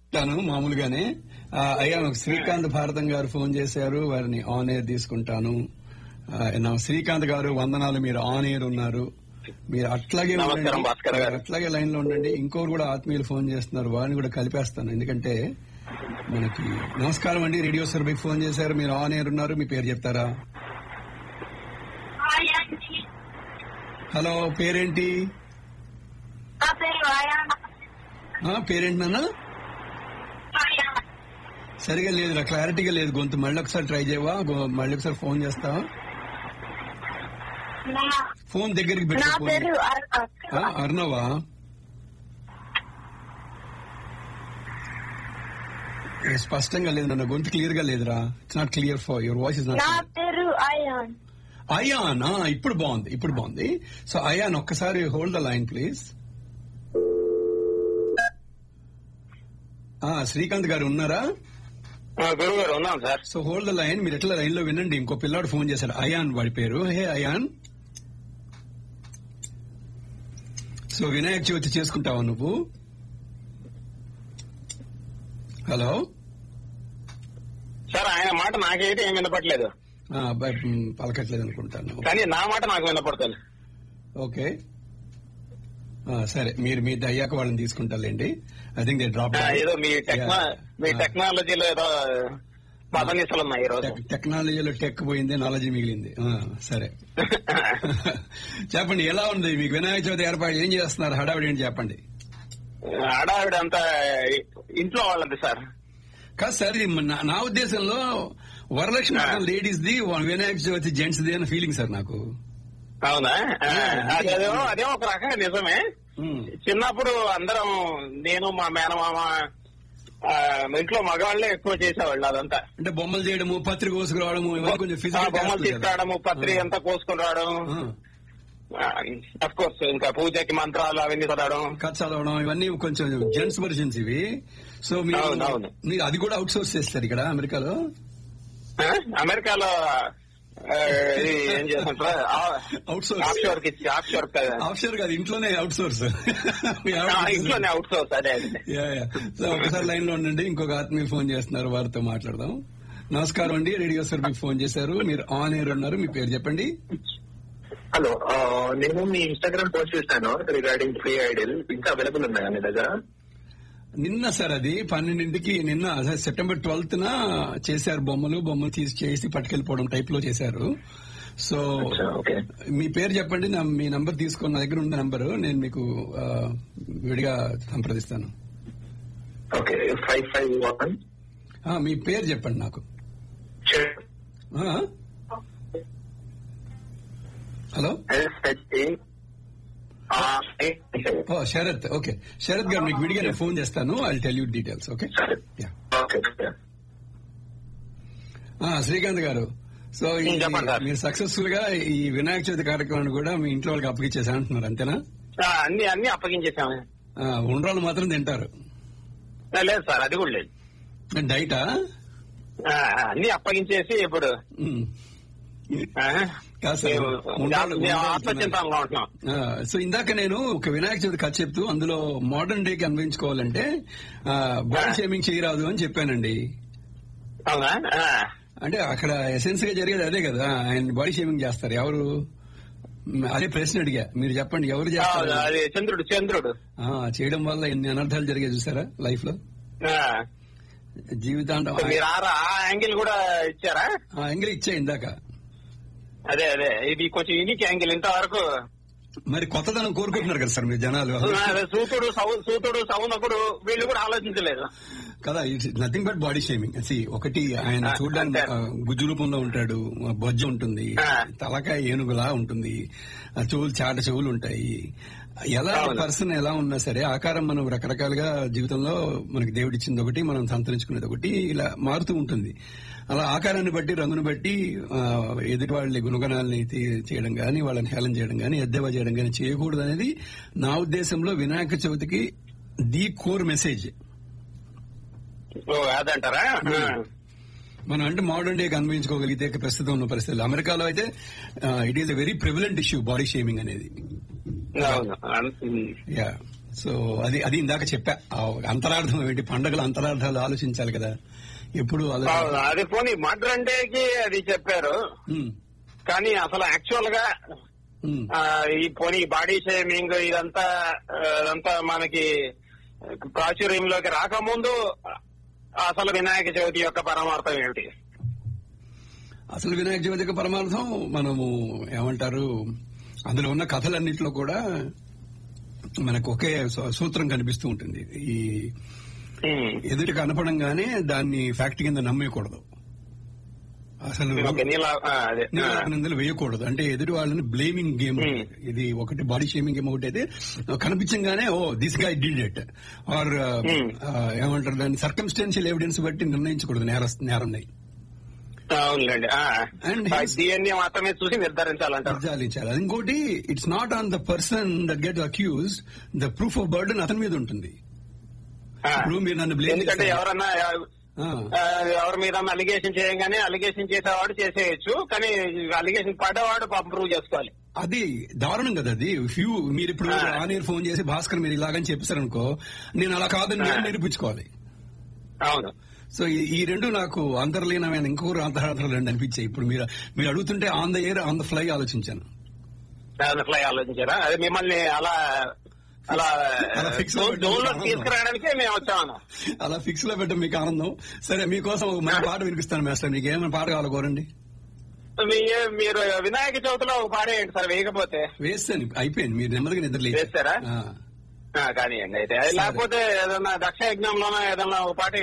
చెప్తాను మామూలుగానే ఆ, అయ్యా నాకు శ్రీకాంత్ భారతం గారు ఫోన్ చేశారు వారిని ఆన్ ఎయిర్ తీసుకుంటాను ఆ, నా శ్రీకాంత్ గారు వందనాలు మీరు ఆన్ ఎయిర్ ఉన్నారు మీరు అట్లాగే నమస్కారం, ఉండండి. భాస్కర్ గారు. అట్లాగే లైన్ లో ఉండండి ఇంకోరు కూడా ఆత్మీయులు ఫోన్ చేస్తున్నారు వారిని కూడా కలిపేస్తాను ఎందుకంటే మనకి నమస్కారం అండి రేడియో సర్వీకి ఫోన్ చేశారు మీరు ఆన్ ఎయిర్ ఉన్నారు మీ పేరు చెప్తారా హాయ్ అండి హలో పేరేంటి నా పేరు ఆయాన్ ఆ, పేరేంటి నాన్న ఆయాన్ సరిగా లేదు క్లారిటీగా లేదు గొంతు మళ్ళీ ఒకసారి ట్రై చేయవా గో- మళ్ళీ ఒకసారి ఫోన్ చేస్తావా నా- ఫోన్ దగ్గరికి నా పెట్టు పేరు అర్ణవ్. ఆ, అర్ణవా ఏ, స్పష్టంగా లేదు నన్ను గొంతు క్లియర్ గా లేదురా it's not clear for your voice is నా నాట్ పేరు అయాన్ అయాన్ ఆ, ఇప్పుడు బాగుంది ఇప్పుడు బాగుంది సో అయాన్ ఒక్కసారి hold the line please Srikanth గారు ఉన్నారా గురువు గారు ఉన్నాం sir so hold the line మీరు ఎట్లా లైన్ లో వినండి ఇంకో పిల్లాడు ఫోన్ చేశాడు అయాన్ వాడి పేరు హే అయాన్ సో వినాయక చవితి చేసుకుంటావా నువ్వు హలో సార్ ఆయన మాట నాకైతే ఏం వినపట్లేదు ఆ, అబ్బాయి మ్, పలకట్లేదు అనుకుంటాను కానీ నా మాట నాకు వినపడుతుంది ఓకే ఆ, సరే మీరు మీ అయ్యాక వాళ్ళని తీసుకుంటారులేండి ఐ థింక్ దే డ్రాప్ ఆ, ఏదో మీ టెక్నా మీ టెక్నాలజీలో ఏదో పదనిసలు ఉన్నాయి ఈ రోజు టెక్నాలజీలో టెక్ పోయింది నాలెడ్జ్ మిగిలింది ఆ, సరే చెప్పండి ఎలా ఉంది మీకు వినాయక చవితి ఏర్పాటు ఏం చేస్తున్నారు హడావిడి ఏంటి చెప్పండి ఆడావిడ అంతా ఇంట్లో వాళ్ళది సార్ కాదు సార్ ఇది నా- నా ఉద్దేశంలో వరలక్ష్మి ఆ. లేడీస్ ది వినాయక చవితి జెంట్స్ ది అనే ఫీలింగ్ సార్ నాకు అవునా ఆ, ఆ, అదేమో అదేమో ఒక రకంగా నిజమే ఉమ్. చిన్నప్పుడు అందరం నేను మా మేనమామ ఆ, ఇంట్లో మగవాళ్ళే ఎక్కువ చేసేవాళ్ళు అదంతా అంటే బొమ్మలు చేయడము పత్రిక కోసుకురావడము ఇవన్నీ కొంచెం ఆ, ఫిజికల్ బొమ్మలు తీసుకురావడము పత్రి అంతా కోసుకుని రావడం అఫ్ కోర్స్ ఇంకా పూజకి మంత్రాలు అవన్నీ చదవడం కథ చదవడం ఇవన్నీ కొంచెం జెంట్స్ వర్షన్స్ ఇవి సో మీరు అవును, అవును. మీరు అది కూడా అవుట్ సోర్స్ చేస్తారు ఇక్కడ అమెరికాలో ఆ? అమెరికాలో ఆ, ఇది ఏం చేస్తుంటారు అవుట్ సోర్స్ ఆఫ్ షోర్ కి ఇచ్చి ఆఫ్ షోర్ ఆఫ్షోర్ కాదు ఇంట్లోనే అవుట్ సోర్స్ ఇంట్లోనే అవుట్ సోర్స్ అదే అదే సో ఒకసారి లైన్ లో ఉండండి ఇంకొక ఆత్మీయ ఫోన్ చేస్తున్నారు వారితో మాట్లాడదాం నమస్కారం అండి రేడియో సార్ మీకు ఫోన్ చేశారు మీరు ఆన్ ఎయిర్ ఉన్నారు మీ పేరు చెప్పండి హలో ఆ, నేను మీ ఇన్స్టాగ్రామ్ పోస్ట్ చేశాను రిగార్డింగ్ ఫ్రీ ఐడియల్ ఇంకా అవైలబుల్ ఉన్నాయా మీ దగ్గర నిన్న సార్ అది పన్నెండింటికి నిన్న అదే సెప్టెంబర్ ట్వెల్త్ న చేశారు బొమ్మలు బొమ్మలు తీసి చేసి పట్టుకెళ్ళిపోవడం టైప్ లో చేశారు సో అచ్చా, ఓకే మీ పేరు చెప్పండి నా మీ నంబర్ తీసుకున్న నా దగ్గర ఉన్న నంబరు నేను మీకు ఆ, విడిగా సంప్రదిస్తాను ఓకే ఫైవ్ ఫైవ్ వన్ ఆ, మీ పేరు చెప్పండి నాకు ఆ? Hello oh Sarath okay Sarath గారు మీకు విడిగా నేను ఫోన్ చేస్తాను I tell you details okay yeah okay ఆ, శ్రీకాంత్ గారు సో ఈ- ఉం, చెప్పండి సార్. మీరు సక్సెస్ఫుల్ గా ఈ వినాయక చవితి కార్యక్రమాన్ని కూడా మీ ఇంట్లో వాళ్ళకి అప్పగించేసా అంటున్నారు అంతేనా ఆ, అన్ని అన్ని అప్పగించేసాము ఆ, ఉండ్రాలు మాత్రం తింటారు ఆ, లేదు సార్ అది కూడా లేదు డైటా ఆ, అన్ని అప్పగించేసి ఇప్పుడు ఉం. ఆ, కాదు సార్ మేము ఉండ్రాలు- మేము ఉండ్రాలు ఆత్మచింతనలో ఉంటున్నాం ఆ, సో ఇందాక నేను ఒక వినాయక చవితి కథ చెప్తూ అందులో మోడర్న్ డేకి అన్వయించుకోవాలంటే బాడీ షేమింగ్ చేయరాదు అని చెప్పానండి అవునా ఆ, అంటే అక్కడ ఎసెన్స్ గా జరిగేది అదే కదా ఆయన బాడీ షేమింగ్ చేస్తారు ఎవరు మ్, అదే ప్రశ్న అడిగా మీరు చెప్పండి ఎవరు ఆ, చేస్తారు అది చంద్రుడు చంద్రుడు ఆ, చేయడం వల్ల ఎన్ని అనర్థాలు జరిగాయి చూసారా లైఫ్ లో ఆ, జీవితాంతం మీరు ఆ ఆ యాంగిల్ కూడా ఇచ్చారా ఎంగిల్ ఇచ్చా ఇందాక అదే అదే ఇది కొంచెం యూనిక్ యాంగిల్ ఇంతవరకు మరి కొత్తదనం కోరుకుంటున్నారు కదా సార్ మీరు జనాలు అదే సూతుడు సౌ- సూతుడు సౌనకుడు వీళ్ళు కూడా ఆలోచించలేదు కదా it's nothing but body shaming సి ఒకటి ఆయన ఆ, చూడడానికి అంతే. ఆ, గుజ్జు రూపంలో ఉంటాడు ఆ, బొజ్జ ఉంటుంది ఆ. తలకాయ ఏనుగులా ఉంటుంది ఆ చెవులు చాట చెవులు ఉంటాయి ఎలా అవును. పర్సన్ ఎలా ఉన్నా సరే ఆకారం మనం రకరకాలుగా జీవితంలో మనకి దేవుడు ఇచ్చింది ఒకటి మనం సంతరించుకునేది ఒకటి ఇలా మారుతూ ఉంటుంది అలా ఆకారాన్ని బట్టి రంగును బట్టి ఆ, ఎదుటి వాళ్ళని గుణగణాలని తీ- చేయడం గాని వాళ్ళని హేళన చేయడం గాని ఎద్దేవా చేయడం గాని చేయకూడదు అనేది నా ఉద్దేశంలో వినాయక చవితికి ది కోర్ మెసేజ్ ఓ అదంటారా ఆ. మనం అంటే మోడర్న్ డే అన్వయించుకోగలిగితే ప్రస్తుతం ఉన్న పరిస్థితులు అమెరికాలో అయితే it is a very prevalent issue body shaming అనేది అవును అన్- ఉమ్. యా సో అది అది ఇందాక చెప్పా ఆ అంతరార్థం ఏంటి పండగల అంతరార్థాలు ఆలోచించాలి కదా ఎప్పుడు అవును, ఆలోచించాలి అది పోనీ మర్డర్ డేకి అది చెప్పారు ఉమ్, కానీ అసలు యాక్చువల్ గా ఉమ్. ఆ, ఈ పోనీ బాడీ షేమింగ్ ఇదంతా ఆ, ఇదంతా మనకి ప్రాచుర్యంలోకి రాకముందు అసలు వినాయక చవితి యొక్క పరమార్థం ఏమిటి అసలు వినాయక చవితి యొక్క పరమార్థం మనము ఏమంటారు అందులో ఉన్న కథలన్నింటిలో కూడా మనకు ఒకే సూ- సూత్రం కనిపిస్తూ ఉంటుంది ఈ ఉమ్. ఎదుటి కనపడంగానే దాన్ని ఫ్యాక్ట్ కింద నమ్మేయకూడదు అసలు ఓకే, నీలా ఆ, అదే ఆ. నిందలు వేయకూడదు అంటే ఎదుటి వాళ్ళని బ్లేమింగ్ గేమ్ Hmm. ఇది ఒకటి బాడీ షేమింగ్ గేమ్ ఒకటి అయితే కనిపించగానే oh this guy did it or Hmm. ఏమంటారు దాన్ని సర్కమ్స్టెన్షియల్ ఎవిడెన్స్ బట్టి నిర్ణయించకూడదు నేర నేరం అవునులేండి And his- డిఎన్ఏ మాత్రమే చూసి నిర్ధారించాలంటారు నిర్ధారించాలి అది ఇంకోటి it's not on the person that get accused the proof of burden అతని మీద ఉంటుంది ఆ. ఇప్పుడు మీరు నన్ను blame ఎందుకంటే చేస్తారు. ఎవరన్నా ఆ, ఆ, ఎవరి మీద అలిగేషన్ చేయగానే అలిగేషన్ చేసేవాడు చేసేయచ్చు కానీ అలిగేషన్ పడ్డవాడు పాపం ప్రూవ్ చేసుకోవాలి అది దారుణం కదా అది ఫ్యూ మీరు ఇప్పుడు ఆ. ఆన్ ఎయిర్ ఫోన్ చేసి భాస్కర్ మీరు ఇలాగని చెప్పారనుకో నేను అలా కాదని నేను ఆ. నిరూపించుకోవాలి అవును సో ఈ- ఈ రెండు నాకు అంతర్లీనమైన ఇంకొక అంతరార్థాలు రెండు అనిపించాయి ఇప్పుడు మీరు మీరు అడుగుతుంటే on the air on the fly ఆలోచించాను ఫ్లై ఆలోచించారా అదే మిమ్మల్ని అలా అలా అలా fix లో పెట్టు. జోన్ లో తీసుకురావడానికే మేము వచ్చామన్నా అలా ఫిక్స్ లో పెట్టడం మీకు ఆనందం సరే మీకోసం ఒక మంచి పాట వినిపిస్తాను మేస్టర్ మీకు ఏమైనా పాట కావాలో కోరండి మీ- మీరు వినాయక చవితిలో ఒక పాడేయండి సార్ వేయకపోతే వేస్తాను అయిపోయింది మీరు నెమ్మదిగా నిద్ర లేచారు. వేస్తారా? ఆ. ఆ, కానివ్వండి అయితే అది లేకపోతే ఏదన్నా దక్ష యజ్ఞంలోనో ఏదన్నా ఒక పాట